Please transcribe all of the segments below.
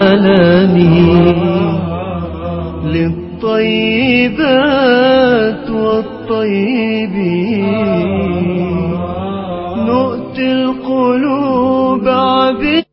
أناني للطيبات والطيبين نؤتي القلوب عبيد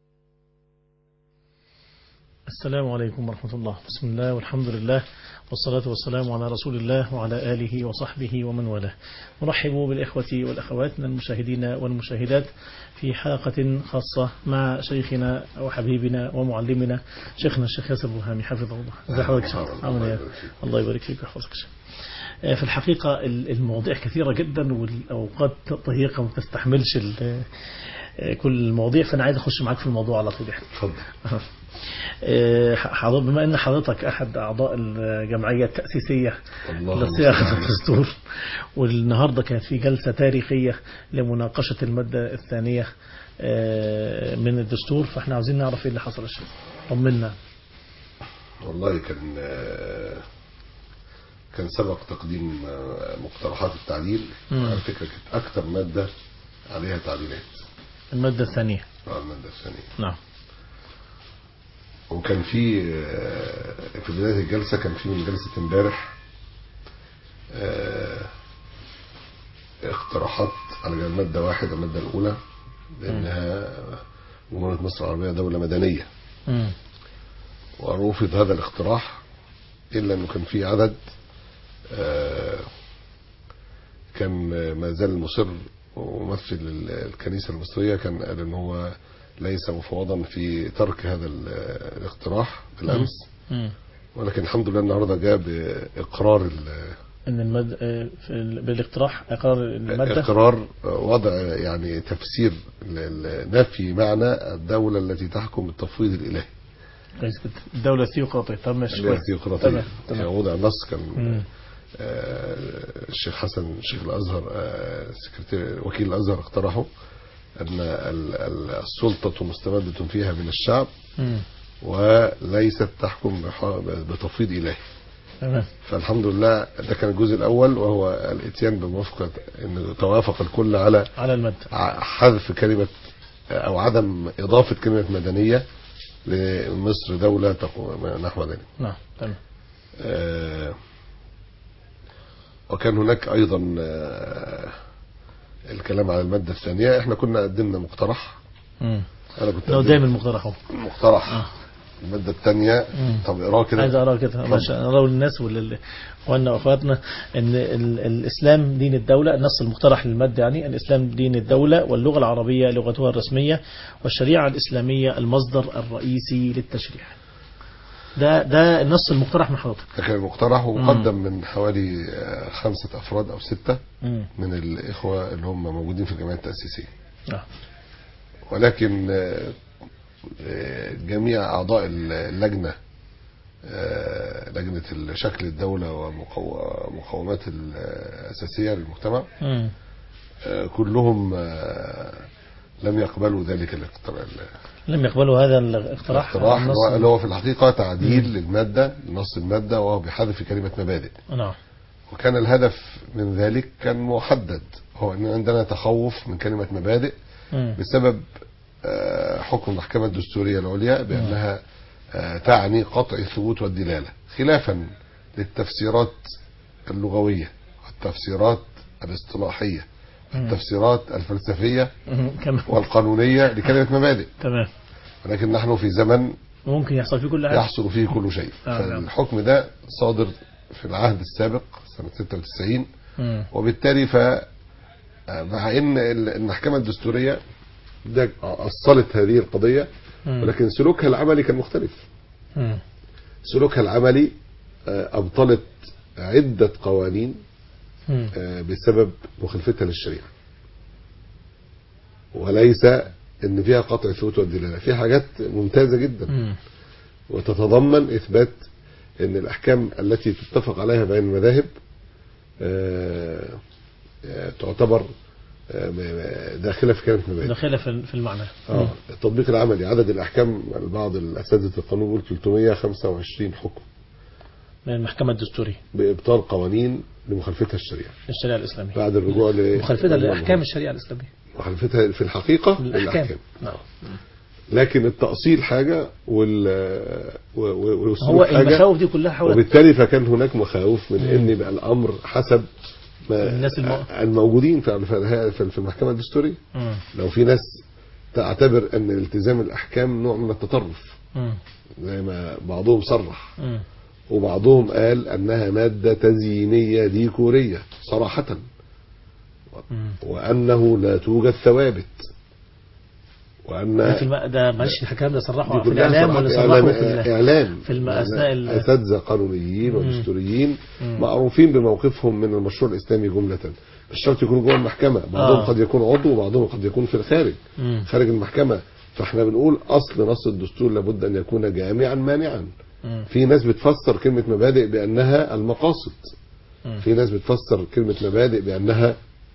السلام عليكم ورحمة الله بسم الله والحمد لله والصلاة والسلام على رسول الله وعلى آله وصحبه ومن والاه نرحب بالإخوة والأخوات من المشاهدين والمشاهدات في حلقة خاصة مع شيخنا وحبيبنا ومعلمنا شيخنا الشيخ ياسر برهامي حفظه الله ازي حضرتك يا شيخ عامل ايه الله يبارك فيك ويحفظك يا شيخ في الحقيقة المواضيع كثيرة جدا والأوقات ضيقة ما تستحملش ال- كل المواضيع فأنا عايز أخش معاك في الموضوع على طول يعني اتفضل آه، حضر- بما ان حضرتك احد اعضاء الجمعيه التاسيسيه الله لصياغه المستعان. الدستور والنهارده كانت في جلسه تاريخيه لمناقشه الماده الثانيه آه، من الدستور فاحنا عاوزين نعرف ايه اللي حصل يا شيخ طمنا والله كان آه، كان سبق تقديم آه، مقترحات التعديل مم. على فكرة كانت أكثر مادة عليها تعديلات الماده الثانيه آه، المادة الثانية نعم وكان في آه، في بداية الجلسة كان في من جلسة امبارح آه، اقتراحات على المادة واحد المادة الأولى لأنها جمهورية مصر العربية دولة مدنية مم. ورفض هذا الاقتراح إلا أنه كان في عدد آه، كان ما زال مصر وممثل ال- الكنيسة المصرية كان قال أنه هو ليس مفوضا في ترك هذا ال- الاقتراح بالأمس مم. ولكن الحمد لله النهارده جاء بإقرار ال- ان الماده آه، في ال- بالاقتراح اقرار الماده إقرار وضع يعني تفسير ل- ل- نفي معنى الدولة التي تحكم بالتفويض الإلهي كويس جدا الدوله الثيوقراطيه طب ماشي كويس الثيوقراطية تمام يعني تمام وضع نص كان مم. آه، الشيخ حسن شيخ الازهر آه، سكرتير وكيل الازهر اقترحه ان ال- ال- السلطه مستمده فيها من الشعب مم. وليست تحكم بح- بتفويض الهي تمام فالحمد لله ده كان الجزء الاول وهو الاتيان بموافقه ان توافق الكل على على الماده ع- حذف كلمه او عدم اضافه كلمه مدنيه لمصر دوله تقوم نحو ذلك نعم تمام آه، وكان هناك ايضا آه، الكلام على الماده الثانيه احنا كنا قدمنا مقترح مم. انا كنت لو قدمت دايما المقترح اهو مقترح آه. الماده الثانيه مم. طب اقراه كده عايز اقرا كده ماشي اقرا للناس واخواننا واخواتنا ان ال- الاسلام دين الدوله النص المقترح للماده يعني الاسلام دين الدوله واللغه العربيه لغتها الرسميه والشريعه الاسلاميه المصدر الرئيسي للتشريع ده ده النص المقترح من حضرتك ده كان المقترح ومقدم من حوالي آه، خمسه افراد او سته مم. من الاخوه اللي هم موجودين في الجمعيه التاسيسيه نعم ولكن آه، آه، جميع اعضاء اللجنه آه، لجنه شكل الدوله ومقومات الاساسيه للمجتمع مم. آه، كلهم آه، لم يقبلوا ذلك الاقتراح لم يقبلوا هذا الاقتراح الاقتراح النص اللي هو في الحقيقه تعديل للماده لنص الماده وهو بحذف كلمه مبادئ نعم وكان الهدف من ذلك كان محدد هو ان عندنا تخوف من كلمه مبادئ مم. بسبب آه، حكم المحكمة الدستورية العليا بأنها آه، تعني قطع الثبوت والدلالة خلافا للتفسيرات اللغوية والتفسيرات الاصطلاحية مم. والتفسيرات الفلسفية مم. كمان والقانونية لكلمة مبادئ تمام ولكن نحن في زمن ممكن يحصل فيه كل حاجه يحصل فيه كل شيء آه، نعم. فالحكم ده صادر في العهد السابق سنة 96 مم. وبالتالي ف مع ان المحكمة الدستورية ده أصلت هذه القضية مم. ولكن سلوكها العملي كان مختلف مم. سلوكها العملي آه، أبطلت عدة قوانين مم. آه، بسبب مخالفتها للشريعة وليس ان فيها قطع الثبوت والدلاله في حاجات ممتازه جدا مم. وتتضمن اثبات ان الاحكام التي تتفق عليها بين المذاهب آه، آه، تعتبر آه، م- داخله في كلمه مبادئ داخله في في المعنى اه التطبيق العملي عدد الاحكام بعض الاساتذه القانون بيقول 325 حكم من المحكمة الدستورية بابطال قوانين لمخالفتها الشريعه للشريعة الإسلامية بعد الرجوع ل مخالفتها لأحكام الشريعة الإسلامية مخالفتها في الحقيقه الأحكام للاحكام نعم لكن التأصيل حاجة وال و- و- هو والسلوك حاجة المخاوف دي كلها حول وبالتالي فكان هناك مخاوف من ان يبقى الامر حسب ما الناس الم- الموجودين في في في المحكمه الدستوريه مم. لو في ناس تعتبر ان التزام الاحكام نوع من التطرف مم. زي ما بعضهم صرح مم. وبعضهم قال انها ماده تزيينيه ديكوريه صراحه مم. وانه لا توجد ثوابت وان ده في الم... ده معلش الكلام ده دي صرحه في كلها الاعلام صراحة ولا إعلام, صرحه في ال... إعلام في الم- أثناء ال- أساتذة قانونيين مم. ودستوريين مم. معروفين بموقفهم من المشروع الإسلامي جملة مش شرط يكونوا جوه المحكمة بعضهم آه. قد يكون عضو وبعضهم قد يكون في الخارج مم. خارج المحكمة فاحنا بنقول أصل نص الدستور لابد أن يكون جامعا مانعا مم. في ناس بتفسر كلمة مبادئ بأنها المقاصد مم. في ناس بتفسر كلمة مبادئ بأنها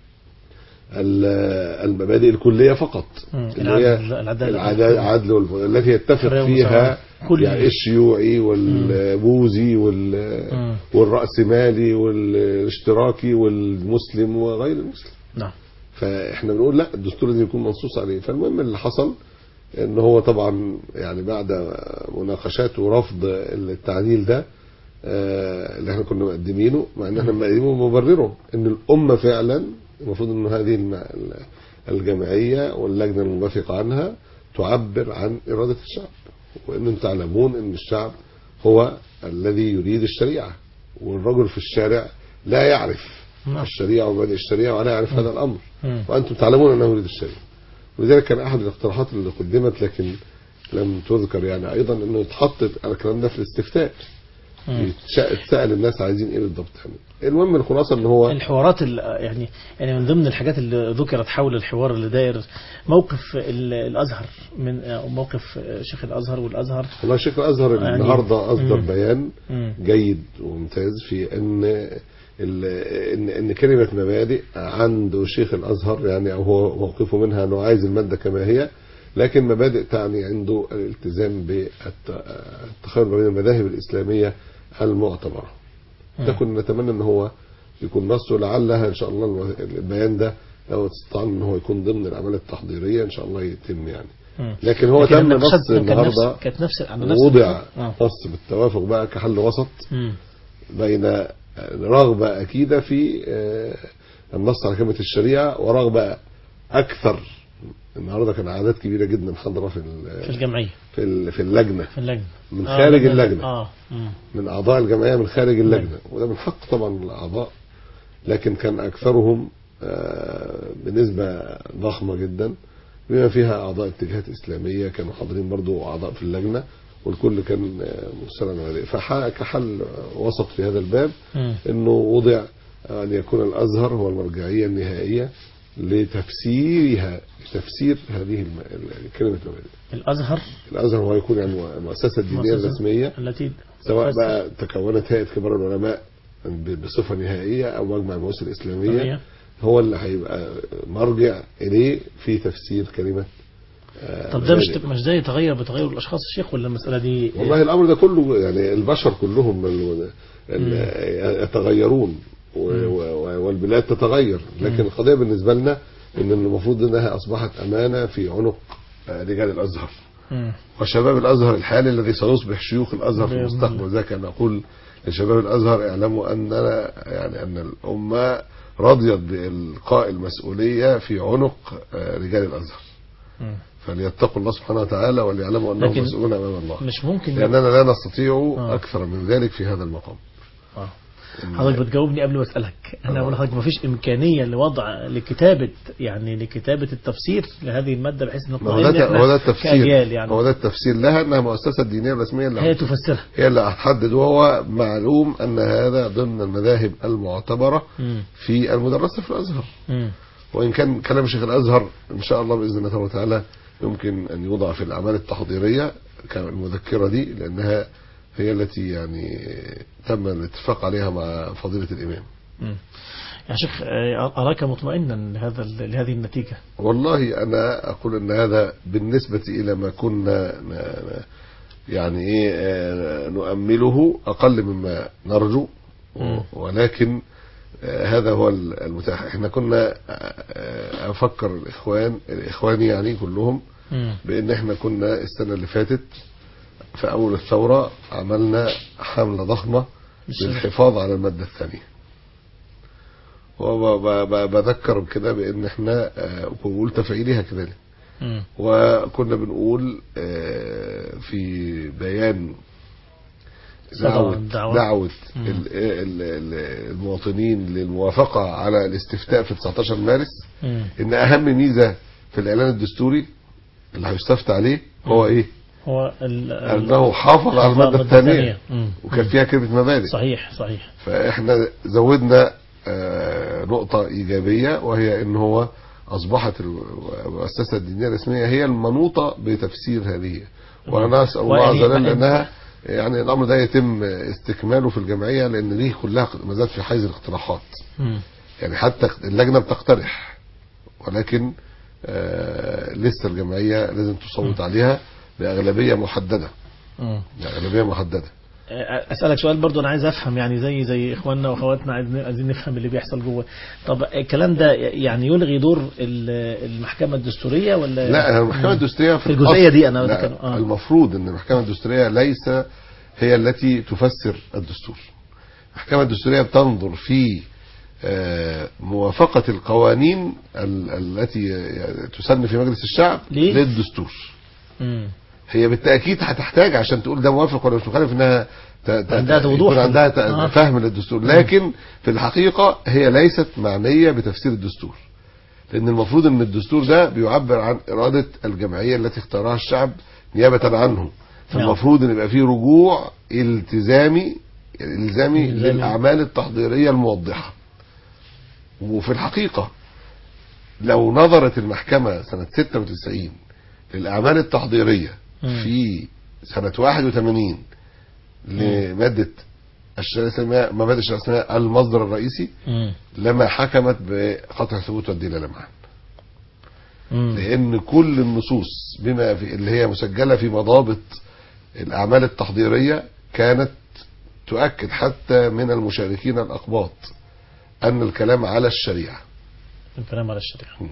ال- المبادئ الكلية فقط مم. اللي هي العدل- العدالة. العدل العدل والف- التي يتفق الحرية فيها والمساواة. كل يعني الشيوعي والبوذي وال مم. والرأسمالي والاشتراكي والمسلم وغير المسلم نعم فاحنا بنقول لا الدستور لازم يكون منصوص عليه فالمهم اللي حصل ان هو طبعا يعني بعد مناقشات ورفض التعديل ده آه، اللي احنا كنا مقدمينه مع ان احنا مقدمينه مبرره ان الامه فعلا المفروض ان هذه الم- الجمعيه واللجنه الموافقه عنها تعبر عن اراده الشعب وان تعلمون ان الشعب هو الذي يريد الشريعه والرجل في الشارع لا يعرف نعم. الشريعه ومبادئ الشريعه ولا يعرف هذا الامر مم. وانتم تعلمون انه يريد الشريعه ولذلك كان احد الاقتراحات اللي قدمت لكن لم تذكر يعني ايضا انه يتحط الكلام ده في الاستفتاء مم. يتش- يتسال الناس عايزين ايه بالضبط يعني المهم الخلاصه ان هو الحوارات ال- يعني يعني من ضمن الحاجات اللي ذكرت حول الحوار اللي داير موقف ال- الازهر من أو موقف شيخ الازهر والازهر والله شيخ الازهر يعني- النهارده اصدر مم. بيان مم. جيد وممتاز في ان ال- ان ان كلمه مبادئ عند شيخ الازهر يعني او هو موقفه منها انه عايز الماده كما هي لكن مبادئ تعني عنده الالتزام بالتخير بين المذاهب الاسلاميه المعتبره ده مم. كنا نتمنى ان هو يكون نصه لعلها ان شاء الله الو- البيان ده لو استطاع ان هو يكون ضمن الاعمال التحضيريه ان شاء الله يتم يعني مم. لكن هو لكن تم النقاشات نص كان نفس- النهارده كانت نفس على نفس وضع آه. نص بالتوافق بقى كحل وسط مم. بين رغبة أكيدة في آه، النص على كلمة الشريعة ورغبة أكثر النهارده كان أعداد كبيرة جدا حاضرة في ال- في الجمعية في ال- في اللجنة في اللجنة من آه، خارج اللجنة. اللجنة. اه مم. من أعضاء الجمعية من خارج اللجنة وده من حق طبعا الأعضاء لكن كان أكثرهم آه، بنسبة ضخمة جدا بما فيها أعضاء اتجاهات إسلامية كانوا حاضرين برضو أعضاء في اللجنة والكل كان آه، مستند عليه فكحل وسط في هذا الباب مم. انه وضع ان يكون الازهر هو المرجعيه النهائيه لتفسيرها لتفسير هذه الم... ال- كلمه المبادئ. الازهر الازهر هو يكون يعني المؤسسه الدينيه مؤسسة الرسميه التي سواء تفسر بقى تكونت هيئه كبار العلماء ب- بصفه نهائيه او مجمع المؤسسه الاسلاميه الإسلامية. هو اللي هيبقى مرجع اليه في تفسير كلمه آه، طب ده مش مبادئ. مش ده يتغير بتغير الاشخاص الشيخ ولا المسألة دي والله الامر ده كله يعني البشر كلهم ال- ال- يتغيرون و- و- والبلاد تتغير لكن القضيه بالنسبه لنا ان المفروض انها اصبحت امانه في عنق آه، رجال الازهر مم. وشباب الازهر الحالي الذي سيصبح شيوخ الازهر في بإذن المستقبل ذاك ان اقول لشباب الازهر اعلموا اننا يعني ان الامه رضيت بالقاء المسؤوليه في عنق آه، رجال الازهر مم. فليتقوا الله سبحانه وتعالى وليعلموا انهم لكن مسؤولون امام الله مش ممكن لأننا لا نستطيع آه. أكثر من ذلك في هذا المقام آه. حضرتك بتجاوبني قبل ما اسالك انا اقول لحضرتك ما فيش امكانيه لوضع لكتابه يعني لكتابه التفسير لهذه الماده بحيث ما هو نطمئن ده إحنا هو ده التفسير كأجيال يعني هو ده التفسير لها انها مؤسسه دينيه رسميه اللي هي هت- تفسرها هي اللي هتحدد وهو معلوم ان هذا ضمن المذاهب المعتبره مم. في المدرسه في الازهر مم. وان كان كلام شيخ الازهر ان شاء الله باذن الله تبارك وتعالى يمكن ان يوضع في الاعمال التحضيريه كالمذكره دي لانها هي التي يعني تم الاتفاق عليها مع فضيله الامام مم. يا شيخ آه، اراك مطمئنا لهذا لهذه النتيجه والله انا اقول ان هذا بالنسبه الى ما كنا ن- ن- يعني ايه آه، نؤمله اقل مما نرجو مم. ولكن آه، هذا هو المتاح احنا كنا آه، آه، افكر الاخوان الاخوان يعني كلهم مم. بان احنا كنا السنه اللي فاتت في اول الثوره عملنا حمله ضخمه للحفاظ على الماده الثانيه وبذكر كده بان احنا آه، وبقول تفعيلها كذلك مم. وكنا بنقول آه، في بيان صدى دعوة, الدعوة. دعوة مم. ال- ال- ال- المواطنين للموافقة على الاستفتاء في 19 مارس مم. ان اهم ميزة في الاعلان الدستوري اللي هيستفتى عليه هو ايه هو ال- ال- انه حافظ على المادة الثانية مم. وكان فيها كلمة مبادئ صحيح صحيح فاحنا زودنا آه، نقطة إيجابية وهي إن هو أصبحت المؤسسة الدينية الرسمية هي المنوطة بتفسير هذه وأنا أسأل الله عز ويعني- وجل أنها يعني الأمر ده يتم استكماله في الجمعية لأن دي كلها ما زالت في حيز الاقتراحات مم. يعني حتى اللجنة بتقترح ولكن آه لسه الجمعية لازم تصوت عليها بأغلبية محددة مم. بأغلبية محددة اسالك سؤال برضو انا عايز افهم يعني زي زي اخواننا واخواتنا عايزين عايزين نفهم اللي بيحصل جوه طب الكلام ده يعني يلغي دور ال- المحكمه الدستوريه ولا لا المحكمة الدستورية في الجزئية دي أنا لا بتكلم- آه. المفروض ان المحكمة الدستورية ليس هي التي تفسر الدستور المحكمة الدستورية بتنظر في آه، موافقة القوانين ال- التي تسن في مجلس الشعب ليه؟ للدستور مم. هي بالتأكيد هتحتاج عشان تقول ده موافق ولا مش مخالف انها ت- ت- عندها يكون وضوح. عندها ت- آه. فهم للدستور لكن في الحقيقة هي ليست معنية بتفسير الدستور لان المفروض ان الدستور ده بيعبر عن ارادة الجمعية التي اختارها الشعب نيابة عنه فالمفروض ان يبقى فيه رجوع التزامي الزامي إلزامي. للاعمال التحضيرية الموضحة وفي الحقيقة لو نظرت المحكمة سنة 96 للأعمال التحضيرية مم. في سنة 81 لمادة الشريعة الإسلامية مبادئ الشريعة الإسلامية المصدر الرئيسي مم. لما حكمت بقطع الثبوت والدلالة معا مم. لأن كل النصوص بما في اللي هي مسجلة في مضابط الأعمال التحضيرية كانت تؤكد حتى من المشاركين الأقباط أن الكلام على الشريعة الكلام على الشريعه مم.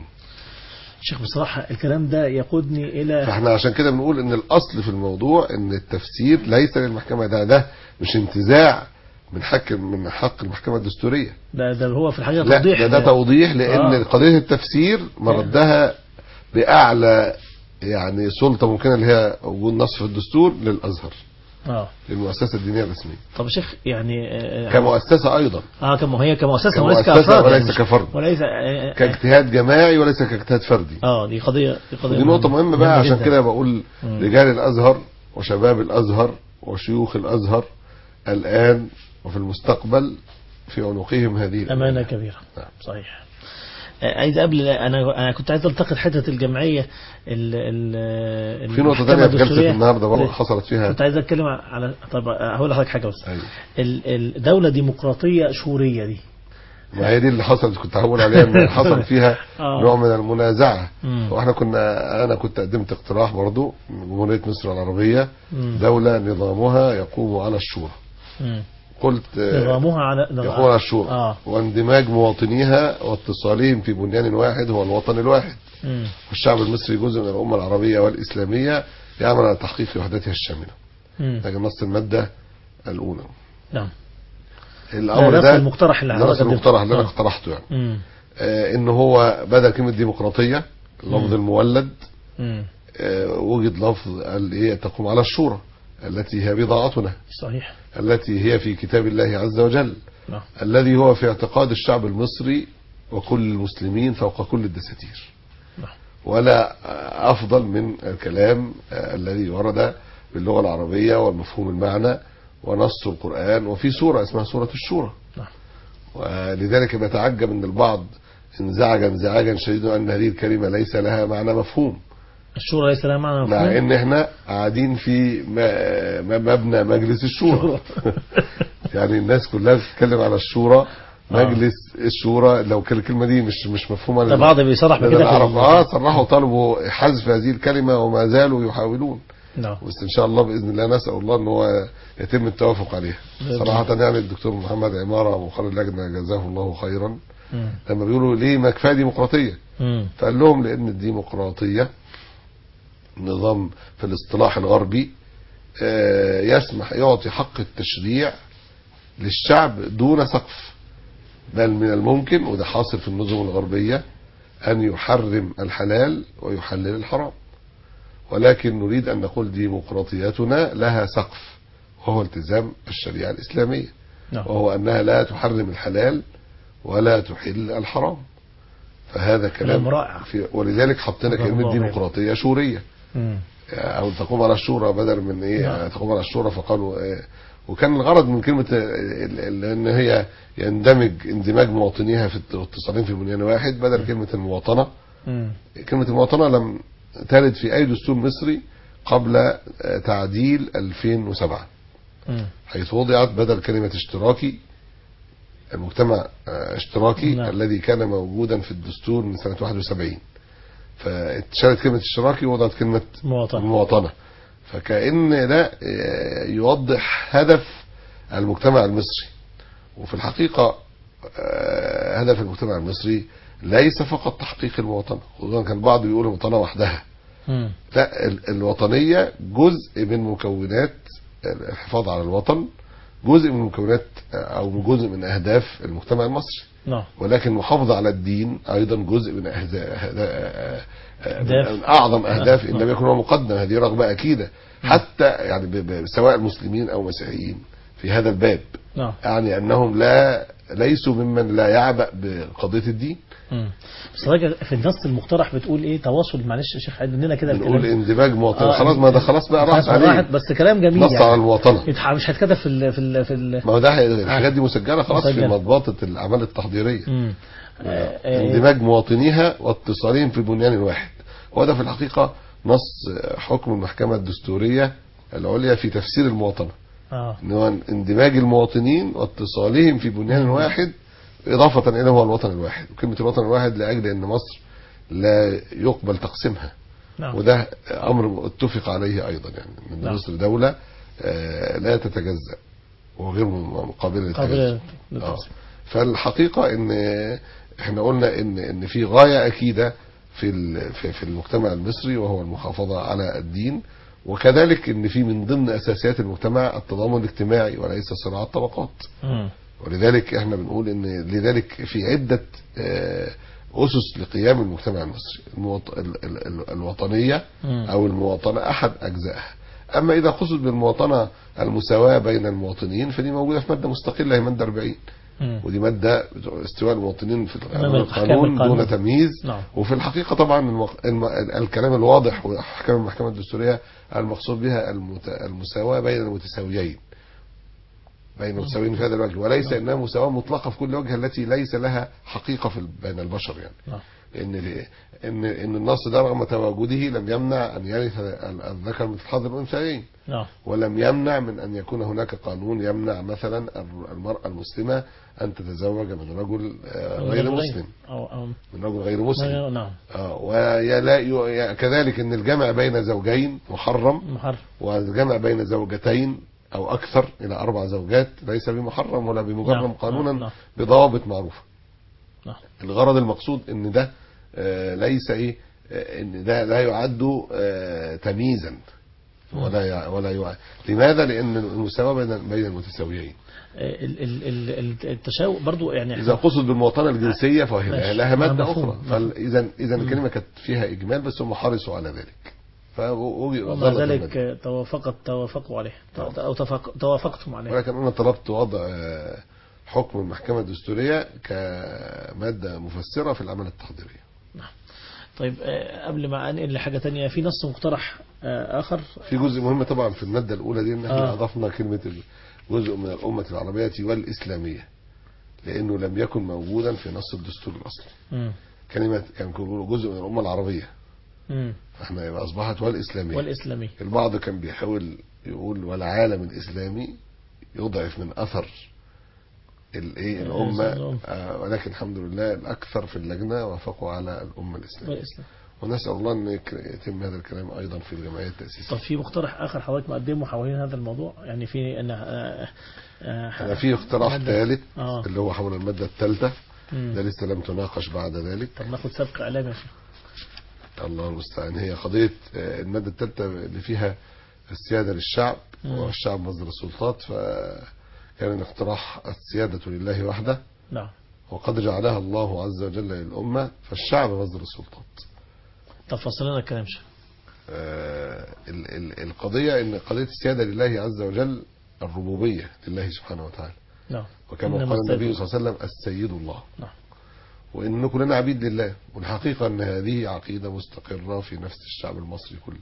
شيخ بصراحه الكلام ده يقودني الى فاحنا عشان كده بنقول ان الاصل في الموضوع ان التفسير ليس للمحكمه ده ده مش انتزاع من حق من حق المحكمه الدستوريه ده ده هو في الحقيقه لا توضيح ده, ده توضيح لان آه. قضيه التفسير مردها باعلى يعني سلطه ممكنه اللي هي وجود نص في الدستور للازهر اه للمؤسسه الدينيه الرسميه طب يا شيخ يعني آه، كمؤسسه ايضا اه كم هي كمؤسسه وليس كمؤسسة كافراد وليس يعني مش- كفرد. وليس آه، آه، كاجتهاد جماعي وليس كاجتهاد فردي اه دي قضيه دي قضيه ودي نقطة مهمة بقى عشان جداً. كده بقول مم. رجال الأزهر وشباب الأزهر وشيوخ الأزهر الآن وفي المستقبل في عنقهم هذه أمانة الأمانة. كبيرة نعم. صحيح آه، عايز قبل انا انا كنت عايز التقط حته الجمعيه ال ال في نقطة المحكمة ثانية في جلسة الدستورية. النهاردة برضه حصلت فيها كنت عايز اتكلم على طب هقول لحضرتك حاجه بس أيوة. ال- الدوله ديمقراطيه شوريه دي ما هي دي اللي حصلت كنت هقول عليها ان حصل فيها آه. نوع من المنازعة مم. واحنا كنا انا كنت قدمت اقتراح برضه من جمهورية مصر العربية مم. دولة نظامها يقوم على الشورى مم. قلت آه، نظامها على يقوم على الشورى اه واندماج مواطنيها واتصالهم في بنيان واحد هو الوطن الواحد مم. والشعب المصري جزء من الأمة العربية والإسلامية يعمل على تحقيق وحدتها الشاملة مم. لكن نص المادة الأولى نعم الأمر ده نفس ده المقترح اللي ده نفس حضرتك المقترح اللي أنا آه. اقترحته يعني مم. آه إن هو بدل كلمة ديمقراطية اللفظ مم. المولد مم. آه وجد لفظ قال إيه تقوم على الشورى التي هي بضاعتنا صحيح التي هي في كتاب الله عز وجل نعم الذي هو في اعتقاد الشعب المصري وكل المسلمين فوق كل الدساتير نعم. ولا أفضل من الكلام آه، الذي ورد باللغة العربية والمفهوم المعنى ونص القرآن وفي سورة اسمها سورة الشورى نعم. ولذلك بتعجب ان البعض انزعج انزعاجا شديدا ان هذه الكلمة ليس لها معنى مفهوم الشورى ليس لها معنى مع مفهوم. ان احنا قاعدين في م- م- مبنى مجلس الشورى يعني الناس كلها بتتكلم على الشورى مجلس الشورى لو كان الكلمه دي مش مش مفهومه ده لل- بعض بيصرح لدى بكده في العرب ال- اه صرحوا طلبوا حذف هذه الكلمه وما زالوا يحاولون نعم بس ان شاء الله باذن الله نسال الله ان هو يتم التوافق عليها بإذن صراحه يعني الدكتور محمد عماره مقرر اللجنه جزاه الله خيرا مم. لما بيقولوا ليه ما كفايه ديمقراطيه مم. فقال لهم لان الديمقراطيه نظام في الاصطلاح الغربي آه، يسمح يعطي حق التشريع للشعب دون سقف بل من الممكن وده حاصل في النظم الغربية أن يحرم الحلال ويحلل الحرام ولكن نريد أن نقول ديمقراطياتنا لها سقف وهو التزام الشريعة الإسلامية نعم وهو أنها لا تحرم الحلال ولا تحل الحرام فهذا كلام كلام رائع في ولذلك حطينا جزاك كلمة الله خير. ديمقراطية شورية مم. او تقوم على الشورى بدل من ايه نعم. تقوم على الشورى فقالوا إيه وكان الغرض من كلمه ال- ال- ان هي يندمج اندماج مواطنيها في الاتصالين في بنيان واحد بدل كلمه المواطنه مم. كلمه المواطنه لم ترد في اي دستور مصري قبل آه، تعديل 2007 مم. حيث وضعت بدل كلمه اشتراكي المجتمع آه، اشتراكي نعم. الذي كان موجودا في الدستور من سنه 71 فاتشالت كلمه اشتراكي ووضعت كلمه مواطنة المواطنة فكأن ده آه، يوضح هدف المجتمع المصري وفي الحقيقة آه، هدف المجتمع المصري ليس فقط تحقيق المواطنة خصوصا كان البعض بيقول المواطنة وحدها مم. لا ال- الوطنية جزء من مكونات الحفاظ على الوطن جزء من مكونات آه، او جزء من اهداف المجتمع المصري نعم ولكن المحافظة على الدين أيضا جزء من أهداف أهداف. من أعظم أهداف إن نعم. لم يكن هو مقدم هذه رغبة أكيدة حتى يعني ب- ب- سواء مسلمين أو مسيحيين في هذا الباب نعم يعني أنهم لا ليسوا ممن لا يعبأ بقضية الدين مم. بس راجع في النص المقترح بتقول ايه تواصل معلش يا شيخ عيد مننا كده بنقول الكلام اندماج مواطن آه، خلاص ما ده خلاص بقى راحت خلاص راحت عليه بس كلام جميل نص على يعني المواطنة يتح- مش هيتكتب في ال في ال في ال ما هو ده الحاجات دي مسجلة خلاص في مسجلة. مضبطة الأعمال التحضيرية مم. آه، آه، اندماج مواطنيها واتصالهم في بنيان واحد وده في الحقيقة نص حكم المحكمة الدستورية العليا في تفسير المواطنة اه ان هو اندماج المواطنين واتصالهم في بنيان واحد إضافة إلى هو الوطن الواحد وكلمة الوطن الواحد لأجل أن مصر لا يقبل تقسيمها نعم وده أمر اتفق عليه أيضا يعني أن نعم. مصر دولة آه، لا تتجزأ وغير قابلة للتجزأ قابل آه. للتقسيم. فالحقيقة ان احنا قلنا ان ان في غاية اكيدة في ال- في في المجتمع المصري وهو المحافظة على الدين وكذلك ان في من ضمن اساسيات المجتمع التضامن الاجتماعي وليس صراع الطبقات مم. ولذلك احنا بنقول ان لذلك في عدة آه، اسس لقيام المجتمع المصري الموط... ال- ال- ال- الوطنية مم. او المواطنة احد اجزائها اما اذا قصد بالمواطنة المساواة بين المواطنين فدي موجودة في مادة مستقلة هي مادة 40 مم. ودي مادة استواء المواطنين في أمام الأحكام القانون القانون. دون تمييز نعم. وفي الحقيقة طبعا المق... الم... الكلام الواضح وأحكام المحكمة الدستورية المقصود بها المت... المساواة بين المتساويين بين المتساويين في هذا الوجه وليس انها مساواة مطلقة في كل وجه التي ليس لها حقيقة في ال- بين البشر يعني نعم. ان ان ان النص ده رغم تواجده لم يمنع ان يرث ال- الذكر مثل حظ الانثيين نعم ولم يمنع من أن يكون هناك قانون يمنع مثلا المرأة المسلمة أن تتزوج من رجل آه، غير مسلم أو أو من رجل غير مسلم نعم آه، ويلا ي- كذلك أن الجمع بين زوجين محرم محرم والجمع بين زوجتين أو أكثر إلى أربع زوجات ليس بمحرم ولا بمجرم نعم، قانونا نعم. بضوابط معروفة نعم الغرض المقصود ان ده آه، ليس ايه آه، ان ده لا يعد آه، تمييزا ولا يع- ولا يع... لماذا لان المساواه بين بين المتساويين ال- ال- ال- ال- التشاؤم برضو يعني اذا قصد بالمواطنه الجنسيه فهي ماشي. لها ماده مفهوم. اخرى فاذا اذا الكلمه كانت فيها اجمال بس هم حرصوا على ذلك فوجد ومع ذلك توافقت توافقوا عليه أو تفق- توافقتم عليه ولكن انا طلبت وضع آه، حكم المحكمه الدستوريه كماده مفسره في الاعمال التحضيريه طيب آه، قبل ما انقل لحاجة تانية في نص مقترح آه، آخر في جزء مهم طبعا في المادة الأولى دي إن احنا آه. أضفنا كلمة جزء من الأمة العربية والإسلامية لأنه لم يكن موجودا في نص الدستور الأصلي مم. كلمة كان بيقولوا جزء من الأمة العربية مم. فاحنا يبقى أصبحت والإسلامية والإسلامي البعض كان بيحاول يقول والعالم الإسلامي يضعف من أثر الايه الأمة الأمة. آه ولكن الحمد لله الأكثر في اللجنة وافقوا على الأمة الإسلامية والإسلام ونسأل الله أن يك- يتم هذا الكلام أيضا في الجمعية طب التأسيسية في مقترح آخر حضرتك مقدمه حوالين هذا الموضوع يعني في أن آه، آه، أنا في اقتراح مادة- ثالث آه. اللي هو حول المادة الثالثة مم. ده لسه لم تناقش بعد ذلك طب ناخد سبق إعلامي يا شيخ الله المستعان هي قضية آه، المادة الثالثة اللي فيها السيادة للشعب مم. والشعب مصدر السلطات فكان الاقتراح السيادة لله وحده نعم وقد جعلها الله عز وجل للأمة فالشعب مصدر السلطات طب فصل لنا الكلام شيخ آه، ال- ال- القضية ان قضية السيادة لله عز وجل الربوبية لله سبحانه وتعالى نعم وكما إنما قال النبي السيد- صلى الله عليه وسلم السيد الله نعم وإن كلنا عبيد لله والحقيقة أن هذه عقيدة مستقرة في نفس الشعب المصري كله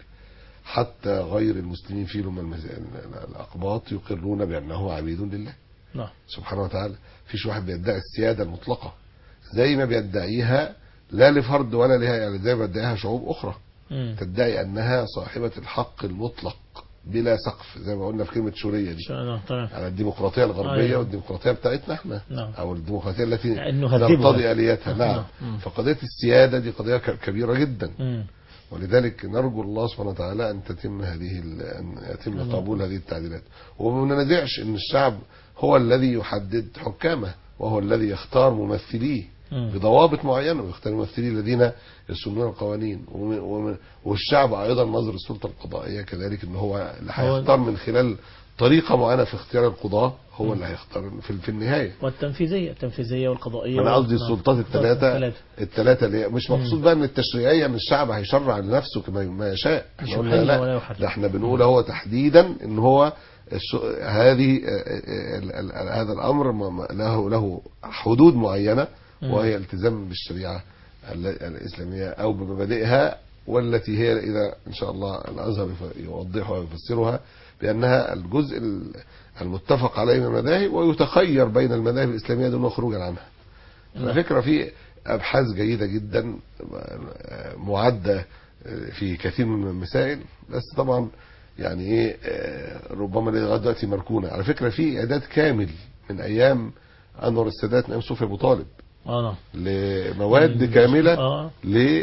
حتى غير المسلمين في لما المز- الأقباط يقرون بأنه عبيد لله نعم سبحانه وتعالى فيش واحد بيدعي السيادة المطلقة زي ما بيدعيها لا لفرد ولا لها يعني زي ما بيدعيها شعوب أخرى مم. تدعي أنها صاحبة الحق المطلق بلا سقف زي ما قلنا في كلمة شورية دي شو- نعم تمام على الديمقراطية الغربية أيوة. والديمقراطية بتاعتنا احنا نعم. أو الديمقراطية التي يعني نهذبها. نرتضي آلياتها نعم. نعم مم. فقضية السيادة دي قضية ك- كبيرة جدا مم. ولذلك نرجو الله سبحانه وتعالى أن تتم هذه ال- أن يتم الله. قبول هذه التعديلات وما ننازعش أن الشعب هو الذي يحدد حكامه وهو الذي يختار ممثليه مم. بضوابط معينة ويختار الممثلين الذين يسنون القوانين ومن- ومن- والشعب أيضا نظر السلطة القضائية كذلك أن هو اللي هو- هيختار من خلال طريقة معينة في اختيار القضاة هو اللي هيختار في, في النهاية والتنفيذية التنفيذية والقضائية انا قصدي نعم. السلطات الثلاثة الثلاثة. الثلاثة اللي هي- مش مقصود بقى ان التشريعية ان الشعب هيشرع لنفسه كما ما يشاء مش احنا قلنا يحل لا ولا يحرم. ده احنا بنقول هو تحديدا ان هو الش- هذه ال- ال- ال- هذا الامر م- م- له له حدود معينة مم. وهي التزام بالشريعة ال- الاسلامية او بمبادئها والتي هي اذا ان شاء الله الازهر يف- يوضحها ويفسرها بانها الجزء ال- المتفق عليه من المذاهب ويتخير بين المذاهب الاسلاميه دون خروجا عنها. على فكره في ابحاث جيده جدا آه، معده آه، في كثير من المسائل بس طبعا يعني ايه آه، ربما لغايه دلوقتي مركونه على فكره في اعداد كامل من ايام انور السادات من ايام صوفي ابو طالب اه نعم لمواد مم. كامله اه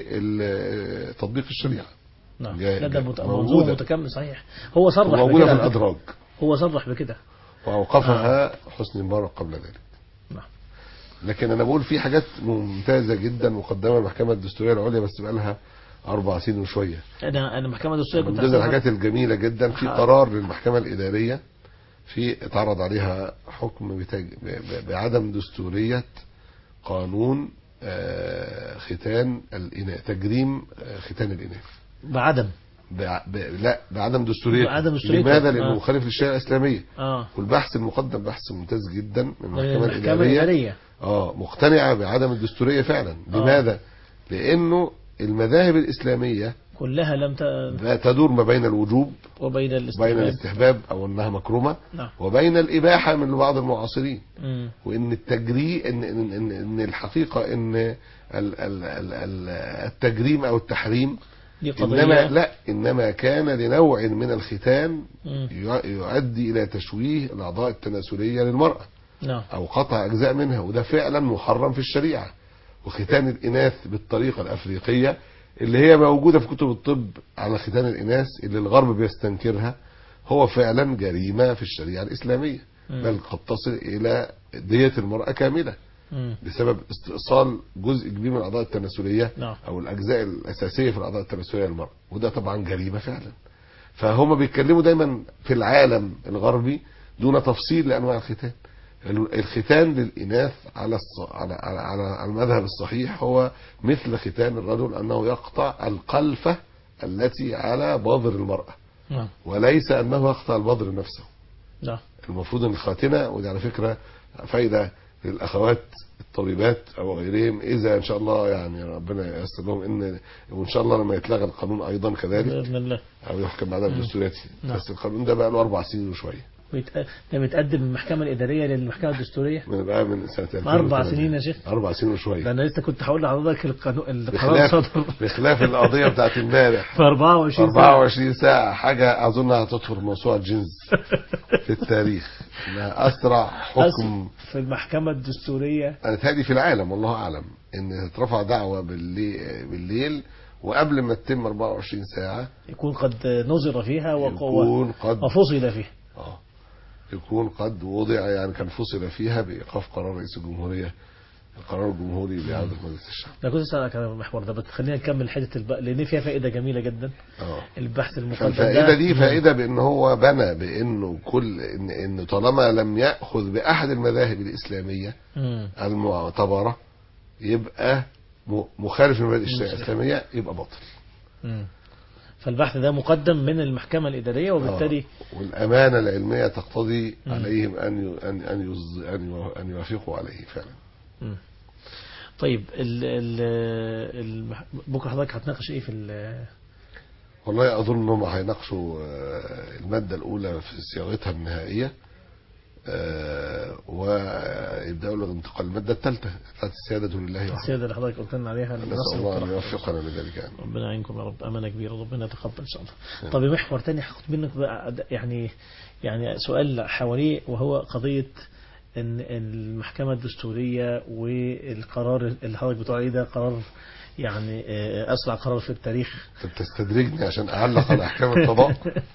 لتطبيق الشريعه نعم جا- لا ده جا- مت- موجودة. منظومة متكامل صحيح هو صرح وموجوده في بكده الادراج هو صرح بكده واوقفها حسني مبارك قبل ذلك نعم لكن انا بقول في حاجات ممتازه جدا مقدمه المحكمه الدستوريه العليا بس بقى لها اربع سنين وشويه انا انا المحكمة الدستورية من كنت ضمن هسألها- الحاجات الجميله جدا في آه. قرار للمحكمه الاداريه في اتعرض عليها حكم بتج... ب... ب... بعدم دستوريه قانون آه، ختان الاناث تجريم آه، ختان الاناث بعدم بع... ب... لا بعدم دستوريته بعدم دستوريته. لماذا لانه آه. مخالف للشريعه الاسلاميه اه والبحث المقدم بحث ممتاز جدا من المحكمه المحكمة الاداريه الإدارية اه مقتنعة بعدم الدستورية فعلا لماذا لانه المذاهب الاسلامية كلها لم ت... لا تدور ما بين الوجوب وبين بين الاستحباب الاستحباب او انها مكرومة نعم وبين الاباحة من بعض المعاصرين مم. وان التجري ان ان ان, إن الحقيقة ان ال ال ال ال التجريم او التحريم دي قضية انما لا انما كان لنوع من الختان مم. يع- يؤدي الى تشويه الاعضاء التناسلية للمرأة نعم او قطع اجزاء منها وده فعلا محرم في الشريعه وختان الاناث بالطريقه الافريقيه اللي هي موجوده في كتب الطب على ختان الاناث اللي الغرب بيستنكرها هو فعلا جريمه في الشريعه الاسلاميه مم. بل قد تصل الى دية المراه كامله مم. بسبب استئصال جزء كبير من الاعضاء التناسليه نعم او الاجزاء الاساسيه في الاعضاء التناسليه للمراه وده طبعا جريمه فعلا فهم بيتكلموا دايما في العالم الغربي دون تفصيل لانواع الختان الختان للاناث على الص... على على على على المذهب الصحيح هو مثل ختان الرجل انه يقطع القلفه التي على بظر المراه نعم وليس انه يقطع البظر نفسه نعم المفروض ان الخاتنه ودي على فكره فايده للاخوات الطبيبات او غيرهم اذا ان شاء الله يعني ربنا ييسر لهم ان وان شاء الله لما يتلغى القانون ايضا كذلك بإذن الله او يحكم بعدم مم. دستوريته نعم. بس القانون ده بقى له اربع سنين وشويه ويتق- ده متقدم من المحكمة الإدارية للمحكمة الدستورية من بقى من سنه 2000 أربع وثمانية. سنين يا شيخ اربع سنين ده وشويه أنا لسه كنت هقول لحضرتك القانون القرار بخلاف صدر بخلاف القضيه بتاعت امبارح في 24 ساعة 24 ساعة حاجة أظن هتطفر موسوعة جنز في التاريخ إنها أسرع حكم في المحكمة الدستورية أنا تهدي في العالم والله أعلم إن ترفع دعوة بالليل, بالليل وقبل ما تتم 24 ساعة يكون قد نظر فيها وقوة يكون قد وفصل فيها آه يكون قد وضع يعني كان فصل فيها بإيقاف قرار رئيس الجمهورية القرار الجمهوري لإعادة مجلس الشعب ده كنت اسالك على المحور ده بس خلينا نكمل حته الب... لان فيها فائده جميله جدا اه البحث المقدم فالفائدة ده دي فائدة بأن هو بنى بأنه كل إن, إن طالما لم يأخذ بأحد المذاهب الإسلامية مم. المعتبرة يبقى م- مخالف للمبادئ الشرعية الإسلامية يبقى باطل مم. فالبحث ده مقدم من المحكمة الإدارية وبالتالي آه. والأمانة العلمية تقتضي مم. عليهم أن ي- أن أن يز- أن يو- أن يوافقوا عليه فعلا مم. طيب ال ال ال بكره حضرتك هتناقش ايه في ال- والله أظن أنهم هيناقشوا آه، المادة الأولى في صياغتها النهائية آه، ويبدأوا الانتقال المادة الثالثة بتاعت السيادة لله وحده السيادة اللي حضرتك قلت لنا عليها نسأل النص الله أن المقترح. يوفقنا لذلك يعني ربنا يعينكم يا رب أمانة كبيرة ربنا يتقبل إن شاء الله طب محور تاني هاخد منك بقى أد- يعني يعني سؤال حواليه وهو قضية ان المحكمة الدستورية والقرار اللي حضرتك بتقول عليه ده قرار يعني آه، أسرع قرار في التاريخ أنت بتستدرجني عشان أعلق على أحكام القضاء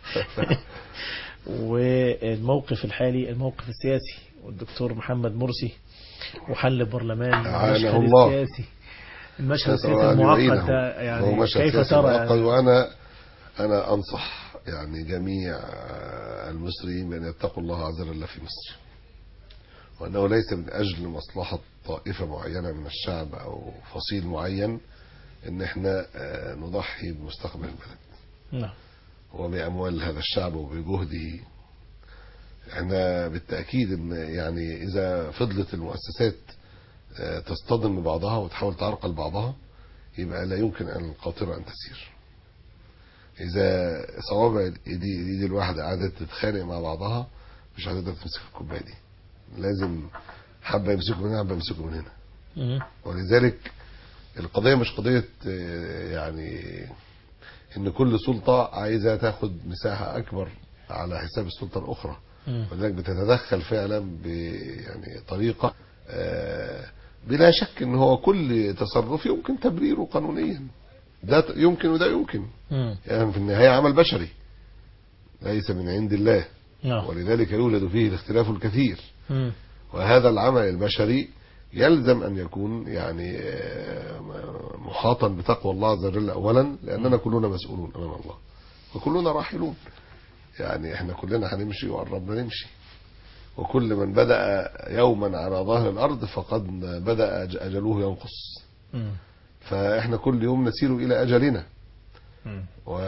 والموقف الحالي الموقف السياسي والدكتور محمد مرسي وحل البرلمان أعانه المشهد الله. السياسي المشهد نسأل السياسي الله أن المعقد يعينه. ده هو يعني مشهد كيف سياسي ترى معقد يعني وأنا أنا أنصح يعني جميع المصريين بأن يتقوا الله عز وجل في مصر وأنه ليس من أجل مصلحة طائفة معينة من الشعب أو فصيل معين أن احنا آه، نضحي بمستقبل البلد نعم وبأموال هذا الشعب وبجهده احنا بالتأكيد ان يعني اذا فضلت المؤسسات آه، تصطدم ببعضها وتحاول تعرقل بعضها يبقى لا يمكن ان القاطرة ان تسير اذا صوابع ايدي ايدي الواحدة قعدت تتخانق مع بعضها مش هتقدر تمسك الكوباية دي لازم حبة يمسكوا من هنا حبة يمسكوا من هنا مم. ولذلك القضية مش قضية آه، يعني ان كل سلطة عايزة تاخد مساحة اكبر على حساب السلطة الاخرى مم. ولذلك بتتدخل فعلا ب يعني طريقة آه، بلا شك ان هو كل تصرف يمكن تبريره قانونيا ده ت- يمكن وده يمكن مم. يعني في النهاية عمل بشري ليس من عند الله نعم ولذلك يولد فيه الاختلاف الكثير مم. وهذا العمل البشري يلزم أن يكون يعني آه، محاطا بتقوى الله عز وجل أولا لأننا كلنا مسؤولون أمام الله وكلنا راحلون يعني احنا كلنا هنمشي وقربنا نمشي وكل من بدأ يوما على ظهر الأرض فقد بدأ أج- أجله ينقص مم. فاحنا كل يوم نسير إلى أجلنا مم.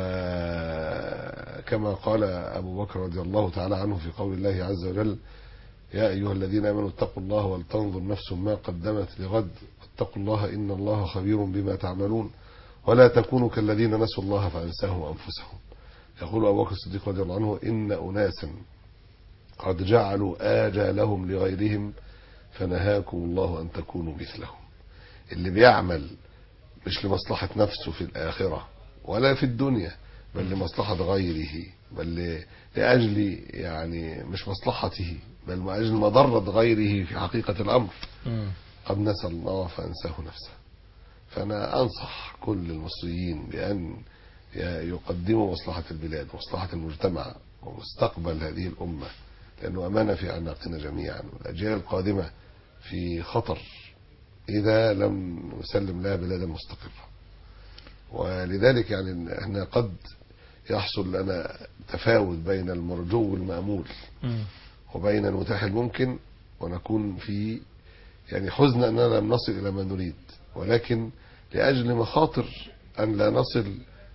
وكما قال أبو بكر رضي الله تعالى عنه في قول الله عز وجل يا أيها الذين آمنوا اتقوا الله ولتنظر نفس ما قدمت لغد واتقوا الله إن الله خبير بما تعملون ولا تكونوا كالذين نسوا الله فأنساهم أنفسهم يقول أبو بكر الصديق رضي الله عنه إن أناسا قد جعلوا آجالهم لغيرهم فنهاكم الله أن تكونوا مثلهم اللي بيعمل مش لمصلحة نفسه في الآخرة ولا في الدنيا بل لمصلحة غيره بل ل- لأجل يعني مش مصلحته بل لأجل مضرة غيره في حقيقة الأمر مم. قد نسى الله فأنساه نفسه فأنا أنصح كل المصريين بأن ي- يقدموا مصلحة البلاد ومصلحة المجتمع ومستقبل هذه الأمة لأنه أمانة في أعناقنا جميعا والأجيال القادمة في خطر إذا لم نسلم لها بلادا مستقرة ولذلك يعني احنا قد يحصل لنا تفاوت بين المرجو والمأمول مم. وبين المتاح الممكن ونكون في يعني حزن أننا لم نصل إلى ما نريد ولكن لأجل مخاطر أن لا نصل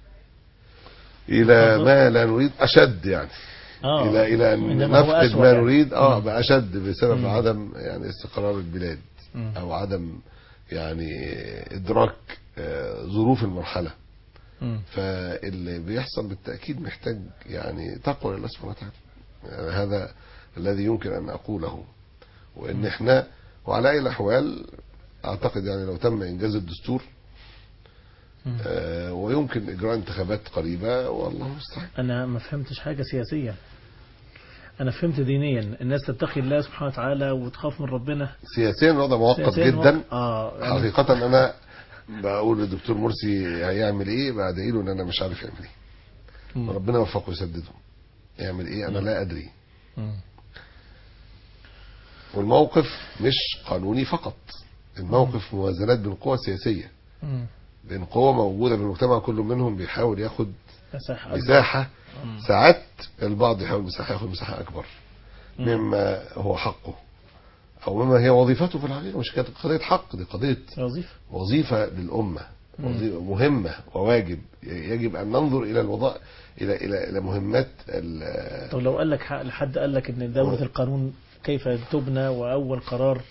إلى ما لا نريد أشد يعني آه. إلى إلى أن إنما هو نفقد أسوأ ما يعني. نريد آه مم. بأشد بسبب مم. عدم يعني استقرار البلاد مم. أو عدم يعني إدراك آه، ظروف المرحلة مم. فاللي بيحصل بالتأكيد محتاج يعني تقوى لله سبحانه وتعالى يعني هذا الذي يمكن أن أقوله وإن إحنا وعلى أي الأحوال أعتقد يعني لو تم إنجاز الدستور مم. آه، ويمكن إجراء انتخابات قريبة والله المستعان أنا ما فهمتش حاجة سياسية أنا فهمت دينيا الناس تتقي الله سبحانه وتعالى وتخاف من ربنا سياسيا الوضع معقد سياسياً جدا وقت- آه يعني حقيقة أنا بقول للدكتور مرسي هيعمل إيه بعد له إن أنا مش عارف يعمل إيه مم. وربنا يوفقه ويسدده يعمل إيه أنا مم. لا أدري مم. والموقف مش قانوني فقط الموقف موازنات بين قوى سياسية مم. بين قوة موجودة في المجتمع كل منهم بيحاول ياخد مساحة أكبر. مساحة مم. ساعات البعض يحاول مساحة ياخد مساحة أكبر مم. مما هو حقه أو مما هي وظيفته في الحقيقة مش كانت قضية حق دي قضية وظيفة وظيفة للأمة مم. وظيفة مهمة وواجب يجب أن ننظر إلى الوظائف إلى إلى إلى مهمات ال- طب لو قال لك حق- لحد قال لك ان دولة أه. القانون كيف تبنى واول قرار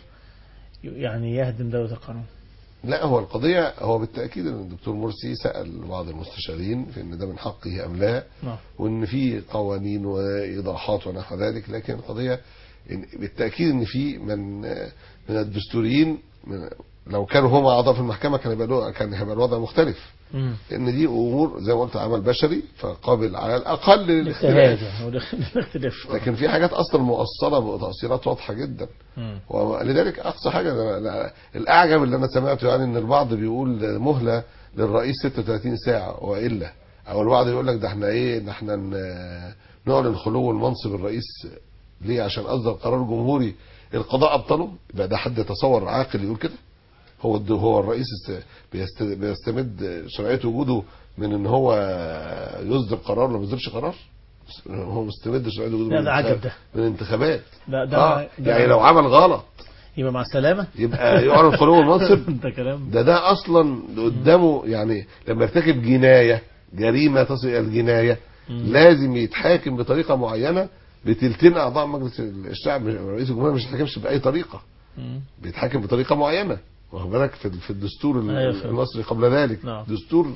يعني يهدم دولة القانون لا هو القضية هو بالتأكيد أن الدكتور مرسي سأل بعض المستشارين في أن ده من حقه أم لا نعم وأن في قوانين وإيضاحات ونحو ذلك لكن القضية إن بالتأكيد أن في من من الدستوريين من لو كانوا هم أعضاء في المحكمة كان يبقى له- كان هيبقى الوضع مختلف مم. لأن دي أمور زي ما قلت عمل بشري فقابل على الأقل الاجتهاد للاختلاف يعني ولا- الاختلاف لكن في حاجات أصلا مؤصلة بتأثيرات واضحة جدا مم. ولذلك اقصى حاجه أنا- أنا- الاعجب اللي انا سمعته يعني ان البعض بيقول مهله للرئيس 36 ساعه والا او البعض يقول لك ده احنا ايه ده احنا ن- نعلن خلو المنصب الرئيس ليه عشان اصدر قرار جمهوري القضاء ابطله يبقى ده حد يتصور عاقل يقول كده هو الد- هو الرئيس است- بيست- بيستمد شرعيه وجوده من ان هو يصدر قرار ولا ما يصدرش قرار هو مستمد شرعيه وجوده لا، من ده عجب الانتخاب- ده. من الانتخابات ده ده, اه ده يعني لو عمل غلط يبقى مع السلامة يبقى يعلن خلو المنصب ده كلام ده ده اصلا قدامه يعني لما يرتكب جنايه جريمه تصل الى الجنايه مم. لازم يتحاكم بطريقه معينه بتلتين اعضاء مجلس الشعب رئيس الجمهوريه مش هيتحاكمش باي طريقه مم. بيتحاكم بطريقه معينه واخد بالك في في الدستور أيوة فهمت. المصري قبل ذلك نعم. دستور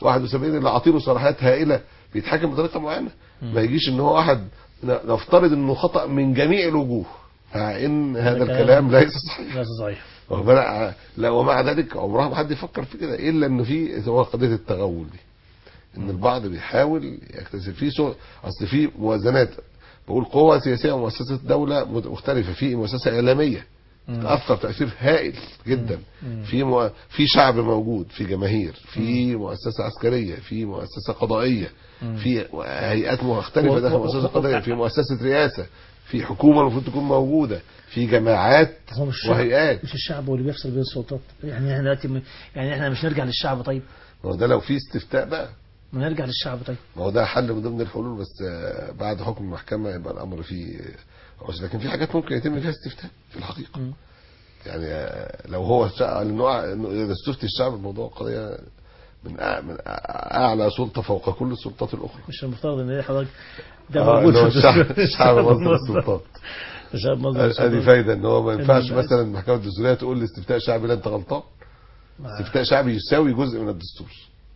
71 اللي عاطيله صلاحيات هائله بيتحاكم بطريقه معينه مم. ما يجيش ان هو واحد ن- نفترض انه خطا من جميع الوجوه مع ان هذا كلام- الكلام ليس صحيح لا صحيح واخد بالك؟ لا ومع ذلك عمرها ما حد يفكر في كده الا ان في هو قضيه التغول دي ان البعض بيحاول يكتسب في سو... اصل في موازنات بقول قوة سياسية ومؤسسة دولة مت- مختلفة في مؤسسة إعلامية مم. تأثر تأثير هائل جدا مم. في مو... في شعب موجود في جماهير في مؤسسة عسكرية في مؤسسة قضائية مم. في هيئات مختلفة و- داخل و- مؤسسة و- قضائية في مؤسسة رئاسة في حكومة المفروض تكون موجودة في جماعات هو مش الشعب وهيئات مش الشعب هو اللي بيفصل بين السلطات يعني احنا دلوقتي م- يعني احنا مش نرجع للشعب طيب ما هو ده لو في استفتاء بقى ما نرجع للشعب طيب ما هو ده حل من ضمن الحلول بس آه، بعد حكم المحكمة يبقى الأمر فيه عسر لكن في حاجات ممكن يتم فيها استفتاء في الحقيقة مم. يعني آه، لو هو الشعب لأنه إنه إذا استفتي الشعب الموضوع قضية من أع- من أعلى سلطة فوق كل السلطات الأخرى مش المفترض ان حضرتك ده آه، موجود إن هو في الشعب الدستور. الشعب مصدر السلطات الشعب مصدر ادي السلطات. فايده ان هو ما ينفعش إن- مثلا المحكمه الدستوريه تقول لاستفتاء شعبي لا انت غلطان آه. استفتاء شعبي يساوي جزء من الدستور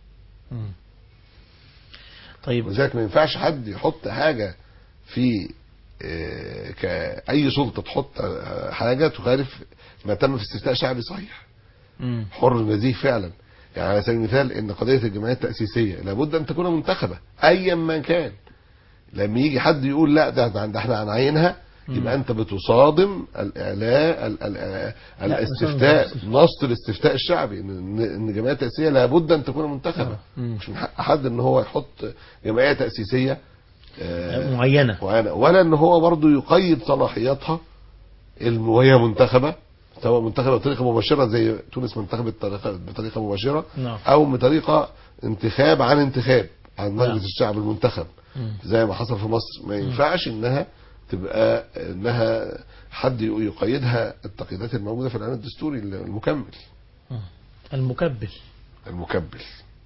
مم. طيب ولذلك ما ينفعش حد يحط حاجه في آه، كأي سلطة تحط آه، حاجة تخالف ما تم في استفتاء شعبي صحيح مم. حر نزيه فعلا يعني على سبيل المثال ان قضية الجمعيات التأسيسية لابد ان تكون منتخبة ايا ما كان لما يجي حد يقول لا ده ده احنا هنعينها يبقى انت بتصادم الاعلاء ال- ال- لا، الاستفتاء بصادم. نص نص الاستفتاء الشعبي ان ان الجمعيه التاسيسيه لابد ان تكون منتخبه آه. مم. مش من حق حد ان هو يحط جمعيه تاسيسيه آه، معينة وأنا ولا ان هو برضه يقيد صلاحياتها الم- وهي منتخبه سواء منتخبه بطريقه مباشره زي تونس منتخبه بطريقه بطريقه مباشره نعم. او بطريقه انتخاب عن انتخاب عن نعم. مجلس الشعب المنتخب مم. زي ما حصل في مصر ما ينفعش انها تبقى انها حد يقيدها التقييدات الموجوده في الاعلان الدستوري المكمل مم. المكبل المكبل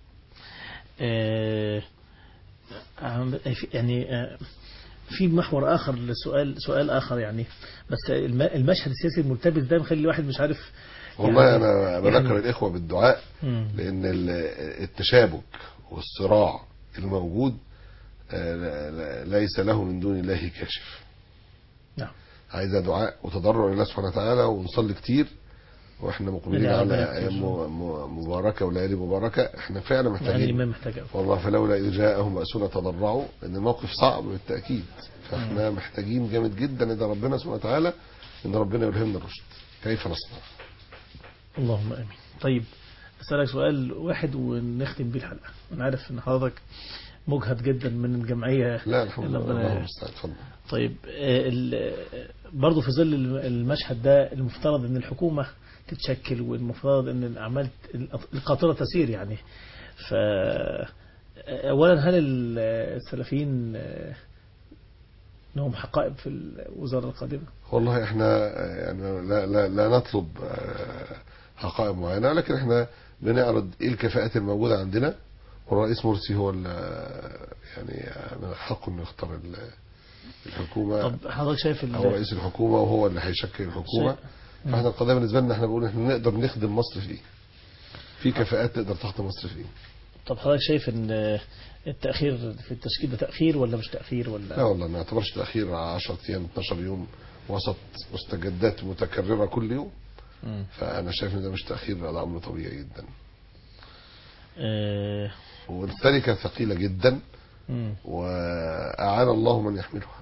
آه، عم- في- يعني آه، في محور اخر لسؤال سؤال اخر يعني بس الم- المشهد السياسي الملتبس ده مخلي الواحد مش عارف والله يعني- انا بذكر يعني- الاخوه بالدعاء مم. لان ال- التشابك والصراع الموجود آه، لا- لا- ليس له من دون الله كاشف نعم عايزه دعاء وتضرع لله سبحانه وتعالى ونصلي كتير واحنا مقبلين لا، على ربنا ايام يكرمك. م- م- مباركه وليالي مباركه احنا فعلا يعني محتاجين الامام محتاج والله فلولا إذ جاءهم بأسنا تضرعوا لأن الموقف صعب بالتأكيد فاحنا محتاجين جامد جدا إذا ربنا سبحانه وتعالى إن ربنا يلهمنا الرشد كيف نصنع اللهم امين طيب اسالك سؤال واحد ونختم بيه الحلقه انا عارف ان حضرتك مجهد جدا من الجمعية لا الحمد لله ربنا- الله المستعان اتفضل طيب آه، ال- آه، برضه في ظل الم- المشهد ده المفترض ان الحكومة تتشكل والمفترض ان الاعمال القاطرة تسير يعني ف اولا هل ال- السلفيين آه، لهم حقائب في الوزارة القادمة؟ والله احنا يعني لا, لا, لا نطلب آه، حقائب معينة ولكن احنا بنعرض ايه الكفاءات الموجودة عندنا والرئيس مرسي هو ال- يعني من حقه انه يختار ال- الحكومة طب حضرتك شايف ال- هو رئيس الحكومة وهو اللي هيشكل الحكومة شيء- فاحنا القضية بالنسبة لنا احنا بنقول احنا نقدر نخدم مصر في ايه في كفاءات تقدر تخدم مصر في ايه طب حضرتك شايف ان التأخير في التشكيل ده تأخير ولا مش تأخير لا ولا والله ما نعتبرش تأخير 10 ايام 12 يوم وسط مستجدات متكررة كل يوم مم. فانا شايف ان ده مش تأخير ده امر طبيعي جدا آه، والتركة ثقيلة جدا مم. وأعان الله من يحملها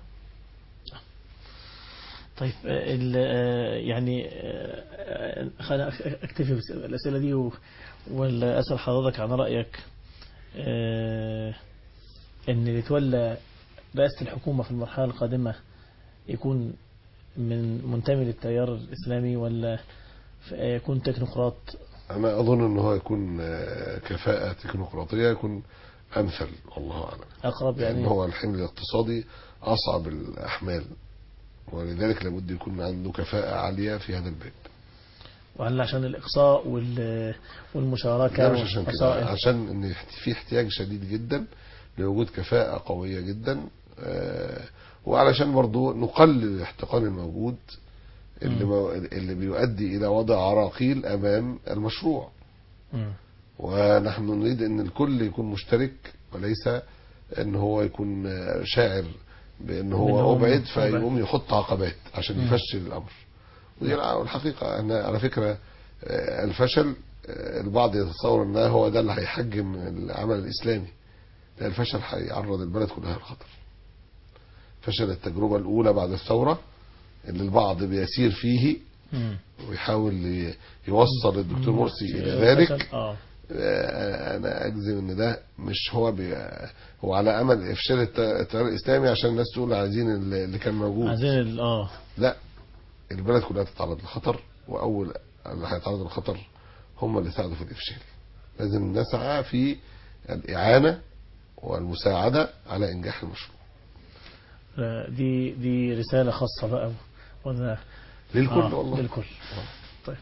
طيب آه، ال- آه، يعني آه، آه، خلينا أك- اكتفي بالاسئله دي و- ولا اسال حضرتك عن رايك آه، ان اللي يتولى رئاسه الحكومه في المرحله القادمه يكون من منتمي للتيار الاسلامي ولا ف- يكون تكنوقراط أنا أظن أنه هو يكون آه، كفاءة تكنوقراطية يكون أمثل والله أعلم اقرب لأن يعني هو الحمل الاقتصادي أصعب الأحمال ولذلك لابد يكون عنده كفاءة عالية في هذا الباب وهل عشان الاقصاء وال- والمشاركه لا مش عشان كده والفصائل؟ عشان ان في احتياج شديد جدا لوجود كفاءة قوية جدا آه، وعلشان برضو نقلل الاحتقان الموجود اللي, مم. مو اللي بيؤدي الى وضع عراقيل امام المشروع مم. ونحن نريد ان الكل يكون مشترك وليس ان هو يكون آه، شاعر بان هو بأن هو ابعد أبعد. فيقوم يحط عقبات عشان مم. يفشل الامر ودي الحقيقه ان على فكره آه، الفشل آه، البعض يتصور ان هو ده اللي هيحجم العمل الاسلامي لا الفشل هيعرض البلد كلها للخطر فشل التجربه الاولى بعد الثوره اللي البعض بيسير فيه مم. ويحاول ي- يوصل الدكتور مرسي الى ذلك فشل. اه آه، انا اجزم ان ده مش هو بي هو على امل افشال الت- التيار الاسلامي عشان الناس تقول عايزين اللي اللي كان موجود عايزين ال- اه لا البلد كلها تتعرض للخطر واول اللي هيتعرض للخطر هم اللي ساعدوا في الافشال لازم نسعى في الاعانه والمساعده على انجاح المشروع لا، دي دي رسالة خاصة بقى ولا للكل آه والله للكل طيب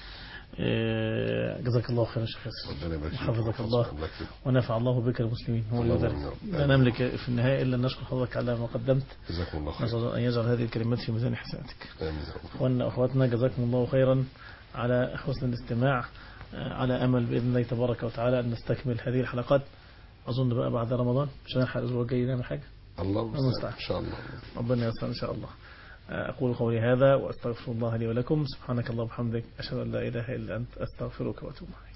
إيه، جزاك الله خيرا شيخ ياسر ربنا يبارك فيك حفظك الله. الله يكرمك. ونفع الله بك المسلمين هو اللهم ذلك آمين يا رب. لا نملك في النهاية إلا أن نشكر حضرتك على ما قدمت جزاكم الله خير نسأل الله أن يجعل هذه الكلمات في ميزان حسناتك آمين يا رب. وأن أخواتنا جزاكم الله خيرا على حسن الاستماع آه، على أمل بإذن الله تبارك وتعالى أن نستكمل هذه الحلقات أظن بقى بعد رمضان مش هنلحق الأسبوع الجاي نعمل حاجة الله المستعان. المستعان ان شاء الله ربنا يسر إن شاء الله أقول قولي هذا وأستغفر الله لي ولكم سبحانك الله وبحمدك أشهد أن لا إله إلا أنت أستغفرك وأتوب إليك